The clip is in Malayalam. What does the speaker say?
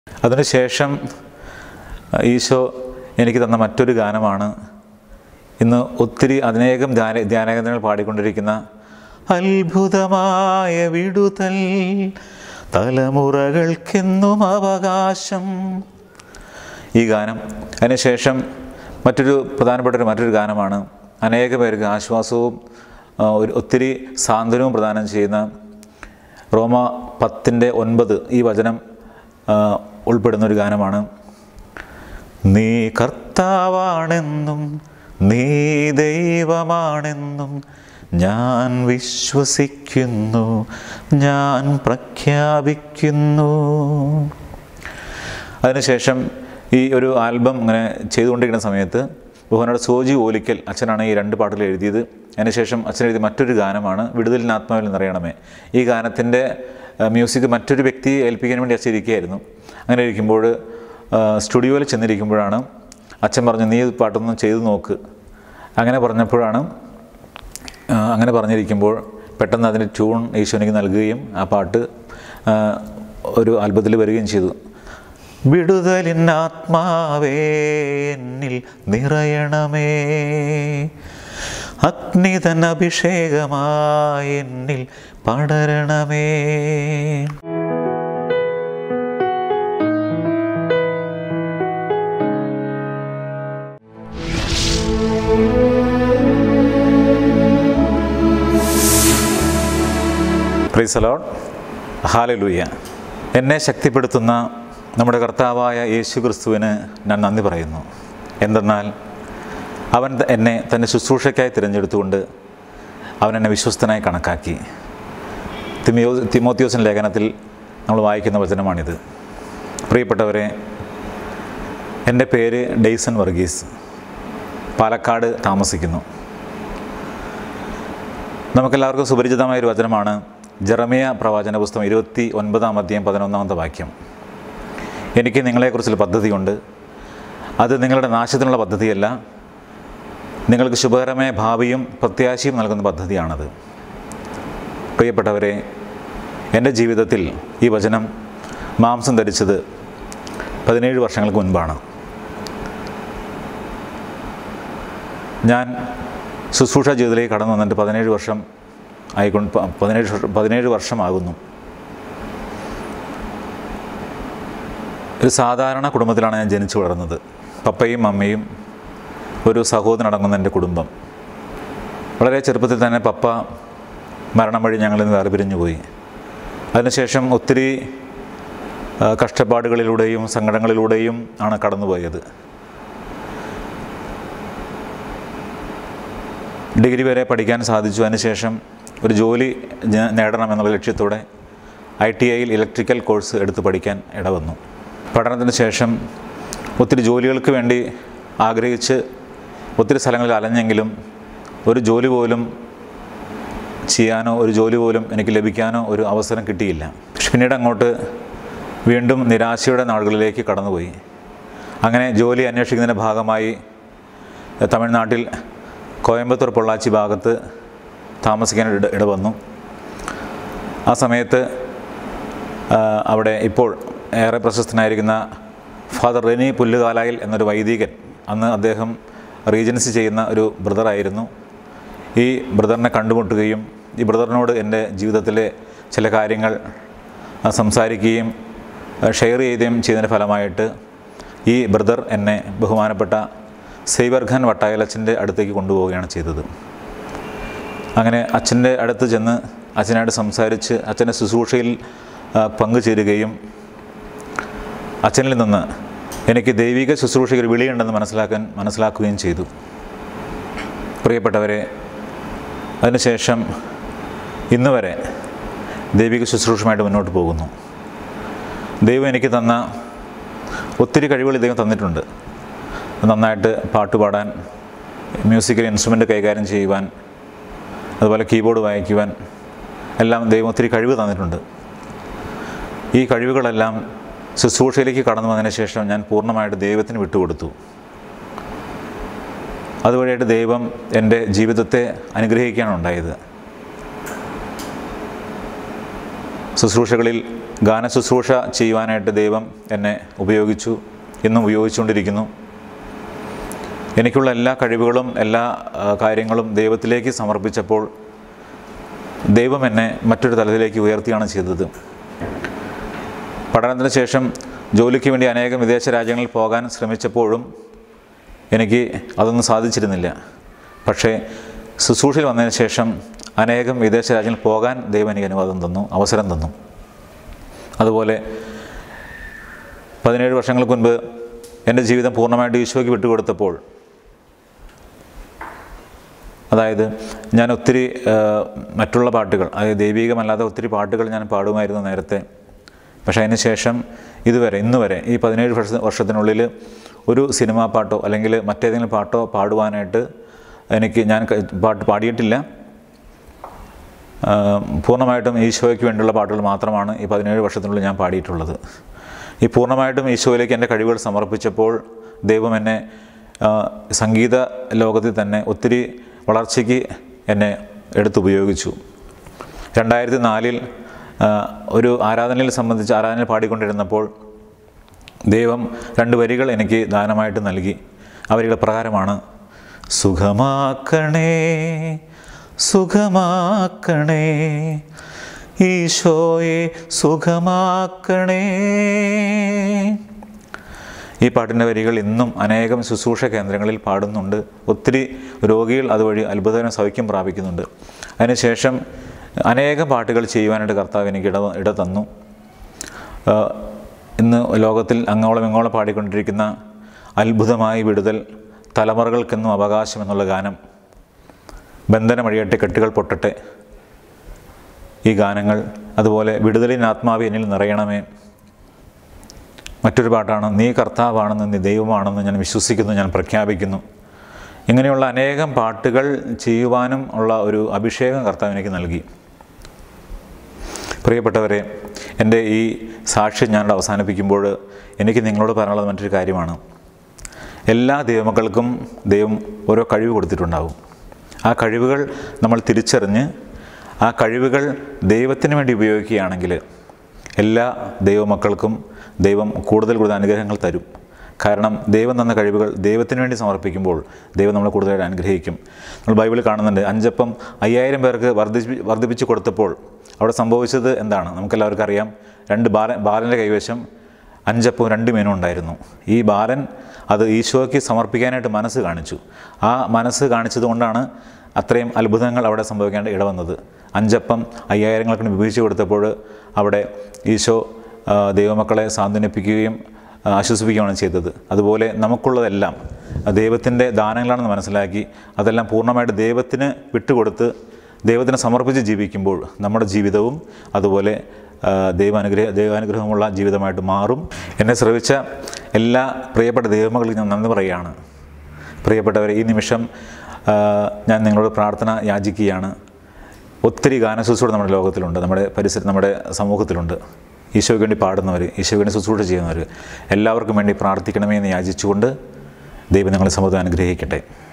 അതിനുശേഷം ഈശോ എനിക്ക് തന്ന മറ്റൊരു ഗാനമാണ് ഇന്ന് ഒത്തിരി അനേകം ധ്യാന ധ്യാനകേന്ദ്രങ്ങൾ പാടിക്കൊണ്ടിരിക്കുന്ന അത്ഭുതമായ വിടുതൽ തലമുറകൾക്കെന്നും അവകാശം ഈ ഗാനം അതിനുശേഷം മറ്റൊരു പ്രധാനപ്പെട്ട ഒരു മറ്റൊരു ഗാനമാണ് അനേക പേർക്ക് ആശ്വാസവും ആ, ഒരു ഒത്തിരി സാന്ത്വനവും പ്രദാനം ചെയ്യുന്ന റോമ പത്തിൻ്റെ ഒൻപത് ഈ വചനം ആ, ഉൾപ്പെടുന്ന ഒരു ഗാനമാണ് നീ കർത്താവാണെന്നും നീ ദൈവമാണെന്നും ഞാൻ വിശ്വസിക്കുന്നു ഞാൻ പ്രഖ്യാപിക്കുന്നു അതിനുശേഷം ഈ ഒരു ആൽബം ഇങ്ങനെ ചെയ്തുകൊണ്ടിരിക്കുന്ന സമയത്ത് ബഹുമാനോട് സോജി ഓലിക്കൽ അച്ഛനാണ് ഈ രണ്ട് പാട്ടുകൾ എഴുതിയത് അതിനുശേഷം അച്ഛൻ എഴുതിയ മറ്റൊരു ഗാനമാണ് വിടുതലിന് ആത്മാവിൽ നിറയണമേ ഈ ഗാനത്തിൻ്റെ മ്യൂസിക് മറ്റൊരു വ്യക്തിയെ ഏൽപ്പിക്കാൻ വേണ്ടി അച്ഛൻ ഇരിക്കുകയായിരുന്നു അങ്ങനെ ഇരിക്കുമ്പോൾ ആ, സ്റ്റുഡിയോയിൽ ചെന്നിരിക്കുമ്പോഴാണ് അച്ഛൻ പറഞ്ഞു നീ ഇത് പാട്ടൊന്നും ചെയ്തു നോക്ക് അങ്ങനെ പറഞ്ഞപ്പോഴാണ് ആ, അങ്ങനെ പറഞ്ഞിരിക്കുമ്പോൾ പെട്ടെന്ന് അതിൻ്റെ ട്യൂൺ ഈശോനിക്ക് നൽകുകയും ആ പാട്ട് ആ, ഒരു ആൽബത്തിൽ വരികയും ചെയ്തു വിടുതലിനാത്മാവേ എന്നിൽ നിറയണമേ അഗ്നിതൻ അഭിഷേകമായി എന്നിൽ പടരണമേ പ്രീസലോൺ ഹാലലൂയ എന്നെ ശക്തിപ്പെടുത്തുന്ന നമ്മുടെ കർത്താവായ യേശു ക്രിസ്തുവിന് ഞാൻ നന്ദി പറയുന്നു എന്തെന്നാൽ അവൻ ത- എന്നെ തൻ്റെ ശുശ്രൂഷയ്ക്കായി തിരഞ്ഞെടുത്തുകൊണ്ട് അവൻ എന്നെ വിശ്വസ്തനായി കണക്കാക്കി തിമിയോ തിമോത്യോസിൻ ലേഖനത്തിൽ നമ്മൾ വായിക്കുന്ന വചനമാണിത് പ്രിയപ്പെട്ടവരെ എൻ്റെ പേര് ഡെയ്സൺ വർഗീസ് പാലക്കാട് താമസിക്കുന്നു നമുക്കെല്ലാവർക്കും സുപരിചിതമായ ഒരു വചനമാണ് ജെറമിയ പ്രവാചന പുസ്തകം ഇരുപത്തി ഒൻപതാം അധ്യായം പതിനൊന്നാമത്തെ വാക്യം എനിക്ക് നിങ്ങളെക്കുറിച്ചുള്ള പദ്ധതിയുണ്ട് അത് നിങ്ങളുടെ നാശത്തിനുള്ള പദ്ധതിയല്ല നിങ്ങൾക്ക് ശുഭകരമായ ഭാവിയും പ്രത്യാശയും നൽകുന്ന പദ്ധതിയാണത് പ്രിയപ്പെട്ടവരെ എൻ്റെ ജീവിതത്തിൽ ഈ വചനം മാംസം ധരിച്ചത് പതിനേഴ് വർഷങ്ങൾക്ക് മുൻപാണ് ഞാൻ ശുശ്രൂഷ ജീവിതത്തിലേക്ക് കടന്നു വന്നിട്ട് പതിനേഴ് വർഷം ആയിക്കൊണ്ട് പ- പതിനേഴ് വർഷം- പതിനേഴ് വർഷമാകുന്നു ഒരു സാധാരണ കുടുംബത്തിലാണ് ഞാൻ ജനിച്ചു വളർന്നത് പപ്പയും അമ്മയും ഒരു സഹോദരൻ അടങ്ങുന്ന എൻ്റെ കുടുംബം വളരെ ചെറുപ്പത്തിൽ തന്നെ പപ്പ മരണം വഴി ഞങ്ങളിൽ നിന്ന് വേർപിരിഞ്ഞു പോയി അതിനുശേഷം ഒത്തിരി ആ, കഷ്ടപ്പാടുകളിലൂടെയും സങ്കടങ്ങളിലൂടെയും ആണ് കടന്നുപോയത് ഡിഗ്രി വരെ പഠിക്കാൻ സാധിച്ചു അതിനുശേഷം ഒരു ജോലി ജ- നേടണം എന്നുള്ള ലക്ഷ്യത്തോടെ ഐ ടി ഐയിൽ ഇലക്ട്രിക്കൽ കോഴ്സ് എടുത്ത് പഠിക്കാൻ ഇടവന്നു പഠനത്തിന് ശേഷം ഒത്തിരി ജോലികൾക്ക് വേണ്ടി ആഗ്രഹിച്ച് ഒത്തിരി സ്ഥലങ്ങളിൽ അലഞ്ഞെങ്കിലും ഒരു ജോലി പോലും ചെയ്യാനോ ഒരു ജോലി പോലും എനിക്ക് ലഭിക്കാനോ ഒരു അവസരം കിട്ടിയില്ല പക്ഷെ പിന്നീട് അങ്ങോട്ട് വീണ്ടും നിരാശയുടെ നാളുകളിലേക്ക് കടന്നുപോയി അങ്ങനെ ജോലി അന്വേഷിക്കുന്നതിൻ്റെ ഭാഗമായി തമിഴ്നാട്ടിൽ കോയമ്പത്തൂർ പൊള്ളാച്ചി ഭാഗത്ത് താമസിക്കാൻ ഇട ഇടവന്നു ആ സമയത്ത് ആ, അവിടെ ഇപ്പോൾ ഏറെ പ്രശസ്തനായിരിക്കുന്ന ഫാദർ റെനി പുല്ലുകാലായിൽ എന്നൊരു വൈദികൻ അന്ന് അദ്ദേഹം റീജൻസി ചെയ്യുന്ന ഒരു ബ്രദറായിരുന്നു ഈ ബ്രദറിനെ കണ്ടുമുട്ടുകയും ഈ ബ്രദറിനോട് എൻ്റെ ജീവിതത്തിലെ ചില കാര്യങ്ങൾ ആ, സംസാരിക്കുകയും ആ, ഷെയർ ചെയ്യുകയും ചെയ്തതിൻ്റെ ഫലമായിട്ട് ഈ ബ്രദർ എന്നെ ബഹുമാനപ്പെട്ട സൈവർഖാൻ വട്ടായലച്ചൻ്റെ അടുത്തേക്ക് കൊണ്ടുപോവുകയാണ് ചെയ്തത് അങ്ങനെ അച്ഛൻ്റെ അടുത്ത് ചെന്ന് അച്ഛനായിട്ട് സംസാരിച്ച് അച്ഛൻ്റെ ശുശ്രൂഷയിൽ ആ, പങ്കുചേരുകയും അച്ഛനിൽ നിന്ന് എനിക്ക് ദൈവിക ശുശ്രൂഷയ്ക്ക് ഒരു വിളിയുണ്ടെന്ന് മനസ്സിലാക്കാൻ മനസ്സിലാക്കുകയും ചെയ്തു പ്രിയപ്പെട്ടവരെ അതിനുശേഷം ഇന്ന് വരെ ദൈവിക ശുശ്രൂഷയുമായിട്ട് മുന്നോട്ട് പോകുന്നു ദൈവം എനിക്ക് തന്ന ഒത്തിരി കഴിവുകൾ ദൈവം തന്നിട്ടുണ്ട് നന്നായിട്ട് പാട്ട് പാടാൻ മ്യൂസിക്കൽ ഇൻസ്ട്രുമെൻ്റ് കൈകാര്യം ചെയ്യുവാൻ അതുപോലെ കീബോർഡ് വായിക്കുവാൻ എല്ലാം ദൈവം ഒത്തിരി കഴിവ് തന്നിട്ടുണ്ട് ഈ കഴിവുകളെല്ലാം ശുശ്രൂഷയിലേക്ക് കടന്നു വന്നതിന് ശേഷം ഞാൻ പൂർണ്ണമായിട്ട് ദൈവത്തിന് വിട്ടുകൊടുത്തു അതുവഴിയായിട്ട് ദൈവം എൻ്റെ ജീവിതത്തെ അനുഗ്രഹിക്കുകയാണ് ഉണ്ടായത് ശുശ്രൂഷകളിൽ ഗാന ശുശ്രൂഷ ചെയ്യുവാനായിട്ട് ദൈവം എന്നെ ഉപയോഗിച്ചു ഇന്നും ഉപയോഗിച്ചുകൊണ്ടിരിക്കുന്നു എനിക്കുള്ള എല്ലാ കഴിവുകളും എല്ലാ ആ, കാര്യങ്ങളും ദൈവത്തിലേക്ക് സമർപ്പിച്ചപ്പോൾ ദൈവം എന്നെ മറ്റൊരു തലത്തിലേക്ക് ഉയർത്തിയാണ് ചെയ്തത് പഠനത്തിന് ശേഷം ജോലിക്ക് വേണ്ടി അനേകം വിദേശ രാജ്യങ്ങളിൽ പോകാൻ ശ്രമിച്ചപ്പോഴും എനിക്ക് അതൊന്നും സാധിച്ചിരുന്നില്ല പക്ഷേ ശുശ്രൂഷയിൽ വന്നതിന് ശേഷം അനേകം വിദേശ രാജ്യങ്ങളിൽ പോകാൻ ദൈവം എനിക്ക് അനുവാദം തന്നു അവസരം തന്നു അതുപോലെ പതിനേഴ് വർഷങ്ങൾക്ക് മുൻപ് എൻ്റെ ജീവിതം പൂർണ്ണമായിട്ട് ഈശോയ്ക്ക് വിട്ടുകൊടുത്തപ്പോൾ അതായത് ഞാൻ ഒത്തിരി ആ, മറ്റുള്ള പാട്ടുകൾ അതായത് ദൈവികമല്ലാത്ത ഒത്തിരി പാട്ടുകൾ ഞാൻ പാടുമായിരുന്നു നേരത്തെ പക്ഷേ അതിന് ശേഷം ഇതുവരെ ഇന്ന് വരെ ഈ പതിനേഴ് വർഷ വർഷത്തിനുള്ളിൽ ഒരു സിനിമാ പാട്ടോ അല്ലെങ്കിൽ മറ്റേതെങ്കിലും പാട്ടോ പാടുവാനായിട്ട് എനിക്ക് ഞാൻ ക- പാട്ട് പാടിയിട്ടില്ല ആ, പൂർണ്ണമായിട്ടും ഈശോയ്ക്ക് വേണ്ടിയുള്ള പാട്ടുകൾ മാത്രമാണ് ഈ പതിനേഴ് വർഷത്തിനുള്ളിൽ ഞാൻ പാടിയിട്ടുള്ളത് ഈ പൂർണ്ണമായിട്ടും ഈശോയിലേക്ക് എൻ്റെ കഴിവുകൾ സമർപ്പിച്ചപ്പോൾ ദൈവം എന്നെ ആ, സംഗീത ലോകത്തിൽ തന്നെ ഒത്തിരി വളർച്ചയ്ക്ക് എന്നെ എടുത്തുപയോഗിച്ചു രണ്ടായിരത്തി നാലിൽ ഒരു ആരാധനയിൽ സംബന്ധിച്ച് ആരാധനയിൽ പാടിക്കൊണ്ടിരുന്നപ്പോൾ ദൈവം രണ്ട് വരികൾ എനിക്ക് ദാനമായിട്ട് നൽകി ആ വരികൾ പ്രകാരമാണ് സുഖമാക്കണേ സുഖമാക്കണേ ഈശോയെ സുഖമാക്കണേ ഈ പാട്ടിൻ്റെ വരികൾ ഇന്നും അനേകം ശുശ്രൂഷ കേന്ദ്രങ്ങളിൽ പാടുന്നുണ്ട് ഒത്തിരി രോഗികൾ അതുവഴി അത്ഭുതകരം സൗഖ്യം പ്രാപിക്കുന്നുണ്ട് അതിനുശേഷം അനേകം പാട്ടുകൾ ചെയ്യുവാനായിട്ട് കർത്താവ് എനിക്ക് ഇട ഇട തന്നു ആ, ഇന്ന് ലോകത്തിൽ അങ്ങോളം ഇങ്ങോളം പാടിക്കൊണ്ടിരിക്കുന്ന അത്ഭുതമായി വിടുതൽ തലമുറകൾക്കെന്നും അവകാശം എന്നുള്ള ഗാനം ബന്ധനമഴിയട്ടെ കെട്ടുകൾ പൊട്ടട്ടെ ഈ ഗാനങ്ങൾ അതുപോലെ വിടുതലിന് ആത്മാവ് എന്നിൽ നിറയണമേ മറ്റൊരു പാട്ടാണ് നീ കർത്താവാണെന്ന് നീ ദൈവമാണെന്ന് ഞാൻ വിശ്വസിക്കുന്നു ഞാൻ പ്രഖ്യാപിക്കുന്നു ഇങ്ങനെയുള്ള അനേകം പാട്ടുകൾ ചെയ്യുവാനും ഉള്ള ഒരു അഭിഷേകം കർത്താവ് എനിക്ക് നൽകി പ്രിയപ്പെട്ടവരെ എൻ്റെ ഈ സാക്ഷ്യം ഞാൻ അവസാനിപ്പിക്കുമ്പോൾ എനിക്ക് നിങ്ങളോട് പറയാനുള്ളത് മറ്റൊരു കാര്യമാണ് എല്ലാ ദൈവമക്കൾക്കും ദൈവം ഓരോ കഴിവ് കൊടുത്തിട്ടുണ്ടാവും ആ കഴിവുകൾ നമ്മൾ തിരിച്ചറിഞ്ഞ് ആ കഴിവുകൾ ദൈവത്തിന് വേണ്ടി ഉപയോഗിക്കുകയാണെങ്കിൽ എല്ലാ ദൈവമക്കൾക്കും ദൈവം കൂടുതൽ കൂടുതൽ അനുഗ്രഹങ്ങൾ തരും കാരണം ദൈവം തന്ന കഴിവുകൾ ദൈവത്തിന് വേണ്ടി സമർപ്പിക്കുമ്പോൾ ദൈവം നമ്മളെ കൂടുതലായിട്ട് അനുഗ്രഹിക്കും നമ്മൾ ബൈബിളിൽ കാണുന്നുണ്ട് അഞ്ചപ്പം അയ്യായിരം പേർക്ക് വർദ്ധിപ്പി വർദ്ധിപ്പിച്ച് കൊടുത്തപ്പോൾ അവിടെ സംഭവിച്ചത് എന്താണ് നമുക്കെല്ലാവർക്കും അറിയാം രണ്ട് ബാലൻ ബാലൻ്റെ കൈവശം അഞ്ചപ്പവും രണ്ട് മീനും ഉണ്ടായിരുന്നു ഈ ബാലൻ അത് ഈശോയ്ക്ക് സമർപ്പിക്കാനായിട്ട് മനസ്സ് കാണിച്ചു ആ മനസ്സ് കാണിച്ചതുകൊണ്ടാണ് അത്രയും അത്ഭുതങ്ങൾ അവിടെ സംഭവിക്കേണ്ട ഇടവന്നത് അഞ്ചപ്പം അയ്യായിരങ്ങൾക്ക് വിഭജിച്ച് കൊടുത്തപ്പോൾ അവിടെ ഈശോ ആ, ദൈവമക്കളെ സാന്ത്വനിപ്പിക്കുകയും ആ, ആശ്വസിപ്പിക്കുകയാണ് ചെയ്തത് അതുപോലെ നമുക്കുള്ളതെല്ലാം ദൈവത്തിൻ്റെ ദാനങ്ങളാണെന്ന് മനസ്സിലാക്കി അതെല്ലാം പൂർണ്ണമായിട്ട് ദൈവത്തിന് വിട്ടുകൊടുത്ത് ദൈവത്തിന് സമർപ്പിച്ച് ജീവിക്കുമ്പോൾ നമ്മുടെ ജീവിതവും അതുപോലെ ആ, ദൈവാനുഗ്രഹ ദൈവാനുഗ്രഹമുള്ള ജീവിതമായിട്ട് മാറും എന്നെ ശ്രവിച്ച എല്ലാ പ്രിയപ്പെട്ട ദൈവമകൾക്ക് ഞാൻ നന്ദി പറയുകയാണ് പ്രിയപ്പെട്ടവരെ ഈ നിമിഷം ആ, ഞാൻ നിങ്ങളോട് പ്രാർത്ഥന യാചിക്കുകയാണ് ഒത്തിരി ഗാനശുശ്രൂഷ നമ്മുടെ ലോകത്തിലുണ്ട് നമ്മുടെ പരിസരം നമ്മുടെ സമൂഹത്തിലുണ്ട് ഈശോയ്ക്ക് വേണ്ടി പാടുന്നവർ ഈശോയ്ക്ക് വേണ്ടി ശുശ്രൂഷ ചെയ്യുന്നവർ എല്ലാവർക്കും വേണ്ടി പ്രാർത്ഥിക്കണമേ എന്ന് യാചിച്ചുകൊണ്ട് ദൈവം നിങ്ങളെ സമൂഹത്തെ അനുഗ്രഹിക്കട്ടെ